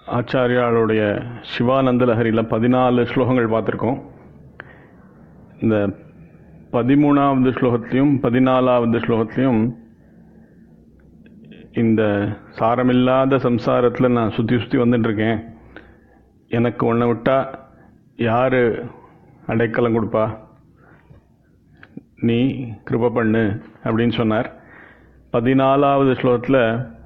ஆச்சாரியாளுடைய சிவானந்த லஹரியில் பதினாலு ஸ்லோகங்கள் பார்த்துருக்கோம் இந்த பதிமூணாவது ஸ்லோகத்திலையும் பதினாலாவது ஸ்லோகத்திலையும் இந்த சாரமில்லாத சம்சாரத்தில் நான் சுற்றி சுற்றி வந்துட்டுருக்கேன் எனக்கு ஒன்றை விட்டால் யார் அடைக்கலம் கொடுப்பா நீ கிருப பண்ணு அப்படின்னு சொன்னார் பதினாலாவது ஸ்லோகத்தில்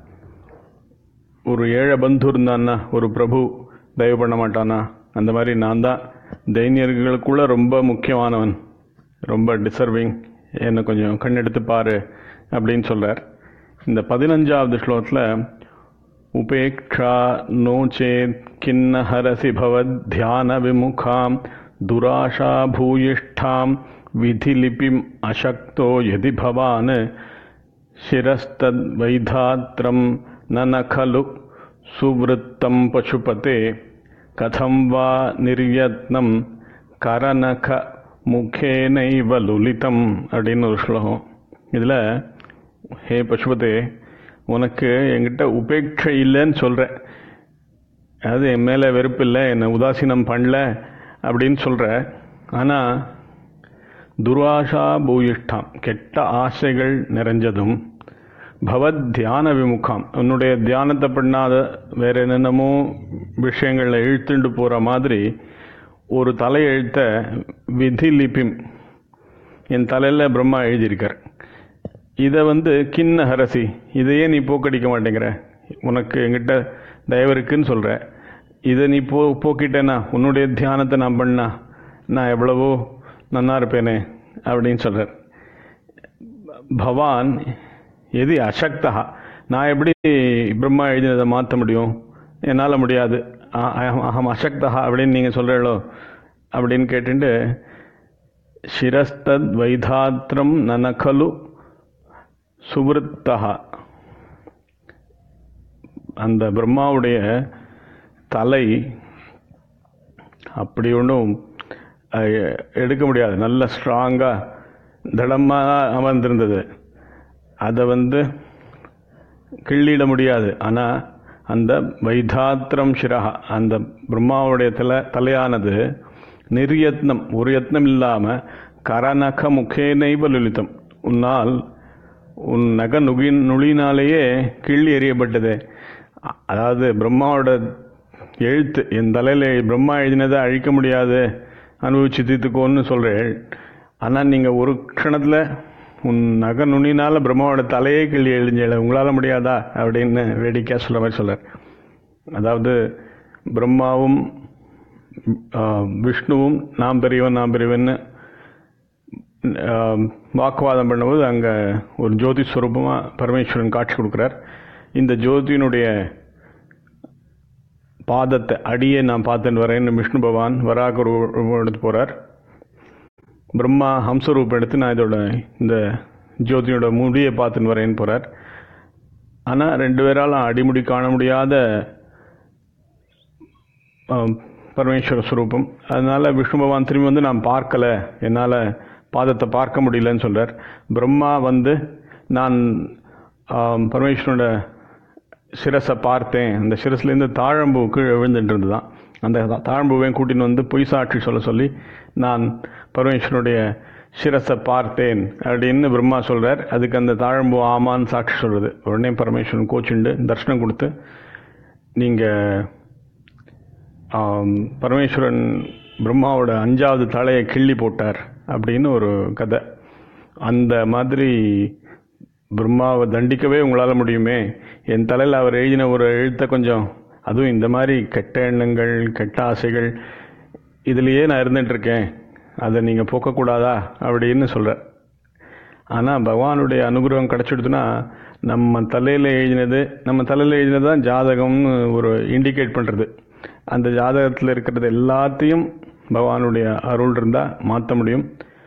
ஒரு ஏழை பந்து இருந்தான்னா ஒரு பிரபு தயவு பண்ண மாட்டானா அந்த மாதிரி நான் தான் தைனியர்களுக்குள்ள ரொம்ப முக்கியமானவன் ரொம்ப டிசர்விங் என்னை கொஞ்சம் கண்ணெடுத்து பாரு அப்படின்னு சொல்கிறார் இந்த பதினஞ்சாவது ஸ்லோகத்தில் உபேக்ஷா நோ சேத் கிண்ண ஹரசி பவத் தியான விமுகாம் துராஷா பூயிஷ்டாம் விதிலிபிம் அசக்தோ யதி பவான் शिरस्तद्वैधात्रं न न खलु सुवृत्तं पशुपते कथं वा निर्यत्नं கரநக முகேனைவ லுலிதம் அப்படின்னு ஒரு ஸ்லோகம் இதில் ஹே பசுபதே உனக்கு என்கிட்ட உபேட்சை இல்லைன்னு சொல்கிற அதாவது என் மேலே வெறுப்பு இல்லை என்னை உதாசீனம் பண்ணல அப்படின்னு சொல்கிற ஆனால் துர்வாஷா பூயிஷ்டாம் கெட்ட ஆசைகள் நிறைஞ்சதும் பவத் தியான விமுகாம் உன்னுடைய தியானத்தை பண்ணாத வேற என்னென்னமோ விஷயங்களில் இழுத்துண்டு போகிற மாதிரி ஒரு தலையெழுத்த விதி லிபிம் என் தலையில் பிரம்மா எழுதியிருக்கார் இதை வந்து கிண்ண ஹரசி இதையே நீ போக்கடிக்க மாட்டேங்கிற உனக்கு எங்கிட்ட தயவு இருக்குன்னு சொல்கிற இதை நீ போ போக்கிட்டேன்னா உன்னுடைய தியானத்தை நான் பண்ணா நான் எவ்வளவோ நன்னா இருப்பேனே அப்படின்னு சொல்கிறார் பவான் எது அசக்தா நான் எப்படி பிரம்மா எழுதினதை மாற்ற முடியும் என்னால் முடியாது அகம் அசக்தா அப்படின்னு நீங்கள் சொல்கிறீங்களோ அப்படின்னு கேட்டுட்டு சிரஸ்தத் வைதாத்திரம் நனகலு சுவருத்தா அந்த பிரம்மாவுடைய தலை அப்படி ஒன்றும் எடுக்க முடியாது நல்ல ஸ்ட்ராங்காக திடமாக அமர்ந்திருந்தது அதை வந்து கிள்ளிட முடியாது ஆனால் அந்த வைதாத்திரம் சிரஹா அந்த பிரம்மாவுடைய தலை தலையானது நிர்யத்னம் ஒரு யத்னம் இல்லாமல் கரநக முகேனைவ லுலித்தம் உன்னால் உன் நக நுகி நுழினாலேயே கிள்ளி எறியப்பட்டது அதாவது பிரம்மாவோட எழுத்து என் தலையில் பிரம்மா எழுதினதை அழிக்க முடியாது அனுபவிச்சு தீர்த்துக்கோன்னு சொல்கிறேன் ஆனால் நீங்கள் ஒரு க்ஷணத்தில் உன் நக நுனினால் பிரம்மாவோட தலையே கிள்ளி எழுஞ்சல உங்களால் முடியாதா அப்படின்னு வேடிக்கையாக சொல்கிற மாதிரி சொல்கிறார் அதாவது பிரம்மாவும் விஷ்ணுவும் நாம் பெரியவன் நாம் பெரியவன்னு வாக்குவாதம் பண்ணும்போது அங்கே ஒரு ஜோதி ஸ்வரூபமாக பரமேஸ்வரன் காட்சி கொடுக்குறார் இந்த ஜோதியினுடைய பாதத்தை அடியே நான் பார்த்துட்டு வரேன்னு விஷ்ணு பகவான் வராக ரூபம் எடுத்து போகிறார் பிரம்மா ஹம்சரூபம் எடுத்து நான் இதோட இந்த ஜோதியோட முடியை பார்த்துன்னு வரேன்னு போகிறார் ஆனால் ரெண்டு பேராலும் அடிமுடி காண முடியாத பரமேஸ்வர ஸ்வரூபம் அதனால் விஷ்ணு பகவான் திரும்பி வந்து நான் பார்க்கலை என்னால் பாதத்தை பார்க்க முடியலன்னு சொல்கிறார் பிரம்மா வந்து நான் பரமேஸ்வரோட சிரஸை பார்த்தேன் அந்த சிரஸ்லேருந்து தாழம்பூ கீழே விழுந்துட்டு இருந்துதான் அந்த தாழம்பூவையும் கூட்டின்னு வந்து பொய் சாட்சி சொல்ல சொல்லி நான் பரமேஸ்வரனுடைய சிரஸை பார்த்தேன் அப்படின்னு பிரம்மா சொல்கிறார் அதுக்கு அந்த தாழம்பூ ஆமான்னு சாட்சி சொல்கிறது உடனே பரமேஸ்வரன் கோச்சுண்டு தர்ஷனம் கொடுத்து நீங்கள் பரமேஸ்வரன் பிரம்மாவோட அஞ்சாவது தலையை கிள்ளி போட்டார் அப்படின்னு ஒரு கதை அந்த மாதிரி பிரம்மாவை தண்டிக்கவே உங்களால் முடியுமே என் தலையில் அவர் எழுதின ஒரு எழுத்தை கொஞ்சம் அதுவும் இந்த மாதிரி கெட்ட எண்ணங்கள் கெட்ட ஆசைகள் இதுலேயே நான் இருந்துகிட்ருக்கேன் அதை நீங்கள் போக்கக்கூடாதா அப்படின்னு சொல்கிறார் ஆனால் பகவானுடைய அனுகிரகம் கிடச்சிடுதுன்னா நம்ம தலையில் எழுதினது நம்ம தலையில் எழுதினது தான் ஜாதகம்னு ஒரு இண்டிகேட் பண்ணுறது அந்த ஜாதகத்தில் இருக்கிறது எல்லாத்தையும் பகவானுடைய அருள் இருந்தால் மாற்ற முடியும்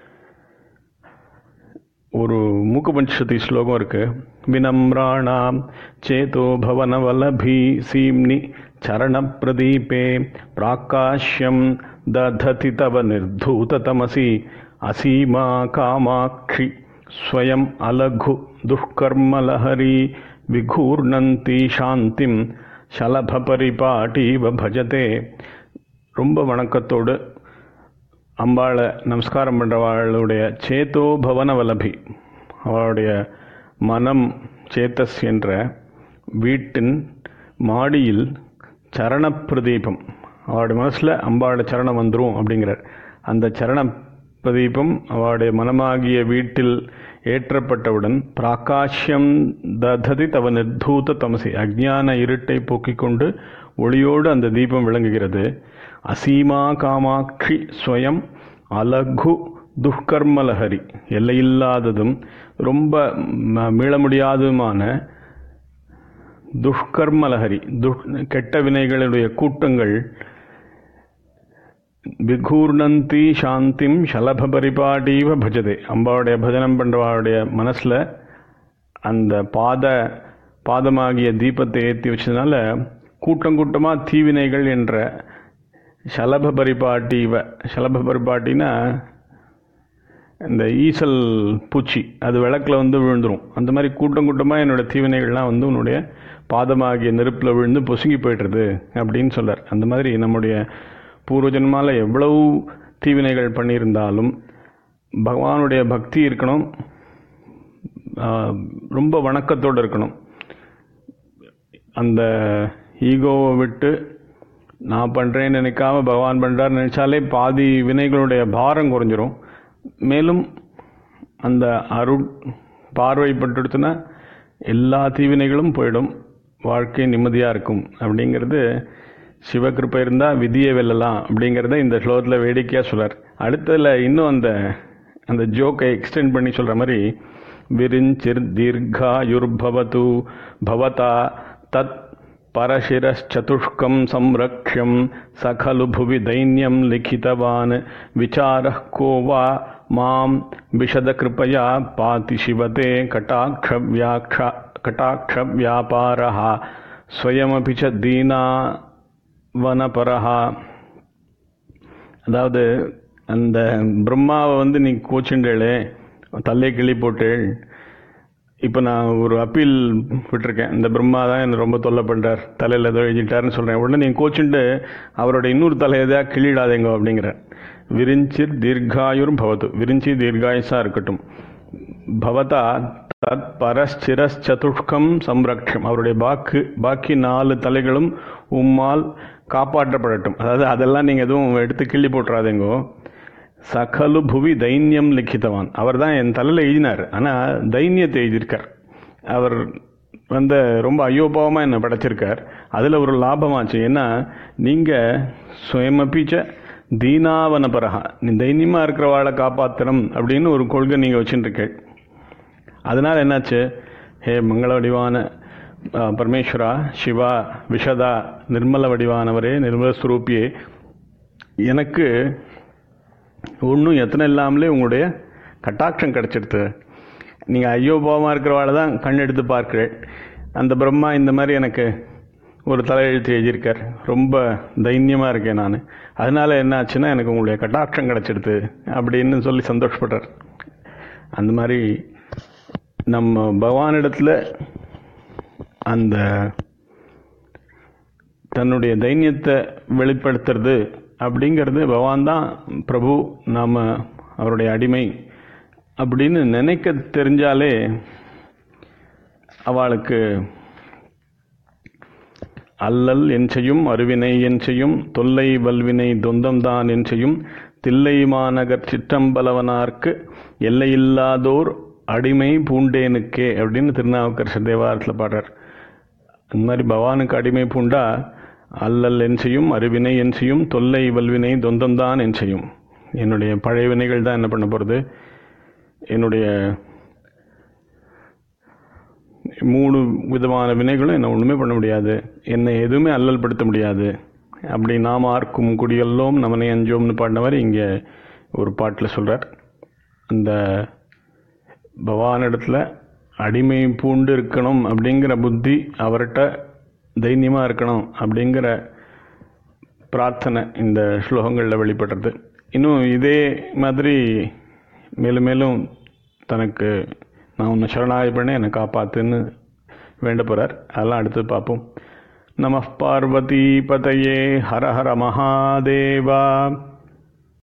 ஒரு மூக்கு பஞ்சசதி ஸ்லோகம் இருக்கு வினம்ராணாம் சேதோ பவனவலபி சீம்னி சரண பிரதீபே பிராக்காஷ்யம் தததி தவ நிர்தூதமசி அசீமா காமாட்சி ஸ்வயம் அலகு துஷ்கர்மலஹரி விகூர்ணந்தி சாந்திம் சலப பரிபாட்டீவ பஜதே ரொம்ப வணக்கத்தோடு அம்பாளை நமஸ்காரம் பண்ணுறவாளுடைய சேத்தோ பவன வலபி அவளுடைய மனம் சேத்தஸ் என்ற வீட்டின் மாடியில் சரண பிரதீபம் அவளுடைய மனசில் அம்பாவோட சரணம் வந்துடும் அப்படிங்கிறார் அந்த சரண பிரதீபம் அவளுடைய மனமாகிய வீட்டில் ஏற்றப்பட்டவுடன் பிராகாஷ்யம் தததி தவ நிர்தூத தமசி அஜ்ஞான இருட்டை போக்கிக் கொண்டு ஒளியோடு அந்த தீபம் விளங்குகிறது அசீமா காமாட்சி ஸ்வயம் அலகு துஷ்கர்மலஹரி எல்லையில்லாததும் ரொம்ப ம- மீள முடியாததுமான துஷ்கர்மலஹரி துஷ் கெட்ட வினைகளுடைய கூட்டங்கள் விகூர்ணந்தி சாந்திம் சலப பரிபாடீவ பஜதே அம்பாவுடைய பஜனம் பண்ணுறவாளுடைய மனசில் அந்த பாத பாதமாகிய தீபத்தை ஏற்றி வச்சதுனால கூட்டம் கூட்டமாக தீவினைகள் என்ற சலப பரிபாட்டீவ சலப பரிபாட்டினா இந்த ஈசல் பூச்சி அது விளக்கில் வந்து விழுந்துரும் அந்த மாதிரி கூட்டம் கூட்டமாக என்னோட தீவினைகள்லாம் வந்து உன்னுடைய பாதமாகிய நெருப்பில் விழுந்து பொசுங்கி போய்ட்டுருது அப்படின்னு சொல்றார் அந்த மாதிரி நம்முடைய பூர்வ ஜென்மால எவ்வளவு தீவினைகள் பண்ணியிருந்தாலும் பகவானுடைய பக்தி இருக்கணும் ஆஹ், ரொம்ப வணக்கத்தோடு இருக்கணும் அந்த ஈகோவை விட்டு நான் பண்ணுறேன்னு நினைக்காம பகவான் பண்ணுறாரு நினைச்சாலே பாதி வினைகளுடைய பாரம் குறைஞ்சிரும் மேலும் அந்த அருள் பார்வைப்பட்டுடுத்துனா எல்லா தீவினைகளும் போயிடும் வாழ்க்கை நிம்மதியாக இருக்கும் அப்படிங்கிறது சிவகிருப்பை இருந்தால் விதியை வெல்லலாம் அப்படிங்கிறத இந்த ஸ்லோகத்தில் வேடிக்கையாக சொல்றார் அடுத்ததில் இன்னும் அந்த அந்த ஜோக்கை எக்ஸ்டெண்ட் பண்ணி சொல்கிற மாதிரி விரிஞ்சிர் தீர்காயுர்பவது பவதா தத் பரசிரச்சதுஷ்கம் சம்ரக்ஷ்யம் சகலு புவி தைன்யம் லிখিতவான் விசாரः को वा மாம் விஷத கிருபயா பாதி சிவதே கட்டாட்ச வியாக்ஷ கட்டாட்ச வியாபாரः ஸ்வயமபி ச தீனாவனபரஹா அதாவது அந்த பிரம்மாவை வந்து நீ கோச்சுண்டேளே தல்லை கிள்ளி போட்டேள் இப்போ நான் ஒரு அப்பீல் விட்டுருக்கேன் இந்த பிரம்மா தான் என்னை ரொம்ப தொல்லை பண்ணுறார் தலையில் ஏதோ எழுதிட்டாருன்னு சொல்கிறேன் உடனே நீங்கள் கோச்சுண்டு அவரோட இன்னொரு தலை எதாவது கிள்ளிடாதேங்க அப்படிங்கிற விரிஞ்சிர் தீர்காயுர் பவத்து விரிஞ்சி தீர்காயுஸாக இருக்கட்டும் பவதா தத் பரஸ்சிரச்சதுஷ்கம் சம்ரக்ஷம் அவருடைய பாக்கு பாக்கி நாலு தலைகளும் உம்மால் காப்பாற்றப்படட்டும் அதாவது அதெல்லாம் நீங்கள் எதுவும் எடுத்து கிள்ளி போட்டுறாதேங்கோ சகலு புவி தைன்யம் லிখিতவான் அவர் தான் என் தலையில் எழுதினார் ஆனால் தைன்யத்தை எழுதியிருக்கார் அவர் வந்து ரொம்ப ஐயோபாவமாக என்னை படைச்சிருக்கார் அதில் ஒரு லாபமாச்சு ஏன்னா நீங்கள் சுயமப்பிச்ச தீனாவனபரகா நீ தைரியமாக இருக்கிறவாளை காப்பாற்றணும் அப்படின்னு ஒரு கொள்கை நீங்கள் வச்சுட்டுருக்கேள் அதனால் என்னாச்சு ஹே மங்கள வடிவான ஆ, பரமேஸ்வரா சிவா விஷதா நிர்மல வடிவானவரே நிர்மல ஸ்வரூபியே எனக்கு ஒன்றும் எத்தனை இல்லாமலே உங்களுடைய கட்டாட்சம் கிடச்சிடுது நீங்கள் ஐயோ பாவமாக இருக்கிறவாளை தான் கண் எடுத்து பார்க்கிறேன் அந்த பிரம்மா இந்த மாதிரி எனக்கு ஒரு தலையெழுத்து எழுதியிருக்கார் ரொம்ப தைரியமாக இருக்கேன் நான் அதனால என்ன ஆச்சுன்னா எனக்கு உங்களுடைய கட்டாட்சம் கிடச்சிடுது அப்படின்னு சொல்லி சந்தோஷப்படுறார் அந்த மாதிரி நம்ம பகவானிடத்தில் அந்த தன்னுடைய தைரியத்தை வெளிப்படுத்துறது அப்படிங்கிறது பகவான் தான் பிரபு நாம் அவருடைய அடிமை அப்படின்னு நினைக்க தெரிஞ்சாலே அவளுக்கு அல்லல் என் செய்யும் அருவினை என் செய்யும் தொல்லை வல்வினை தொந்தம்தான் என் செய்யும் தில்லை மாநகர் சிற்றம்பலவனார்க்கு எல்லையில்லாதோர் அடிமை பூண்டேனுக்கே அப்படின்னு திருநாவுக்கரசர் தேவாரத்தில் பாடுறார் அந்த மாதிரி பகவானுக்கு அடிமை பூண்டா அல்லல் என் செய்யும் அருவினை என் செய்யும் தொல்லை வல்வினை தொந்தம்தான் என் செய்யும் என்னுடைய பழைய வினைகள் தான் என்ன பண்ண போகிறது என்னுடைய மூணு விதமான வினைகளும் என்னை ஒன்றுமே பண்ண முடியாது என்னை எதுவுமே அல்லல் படுத்த முடியாது அப்படி நாம் ஆர்க்கும் குடியல்லோம் நமனை அஞ்சோம்னு பாடின மாதிரி இங்கே ஒரு பாட்டில் சொல்கிறார் அந்த பகவானிடத்தில் அடிமை பூண்டு இருக்கணும் அப்படிங்கிற புத்தி அவர்கிட்ட தைரியமாக இருக்கணும் அப்படிங்கிற பிரார்த்தனை இந்த ஸ்லோகங்களில் வெளிப்படுறது இன்னும் இதே மாதிரி மேலும் மேலும் தனக்கு நான் உன்னை சரணாகி பண்ண என்னை காப்பாத்துன்னு வேண்ட போகிறார் அதெல்லாம் அடுத்து பார்ப்போம் நம பார்வதி பதையே ஹர ஹர மகாதேவா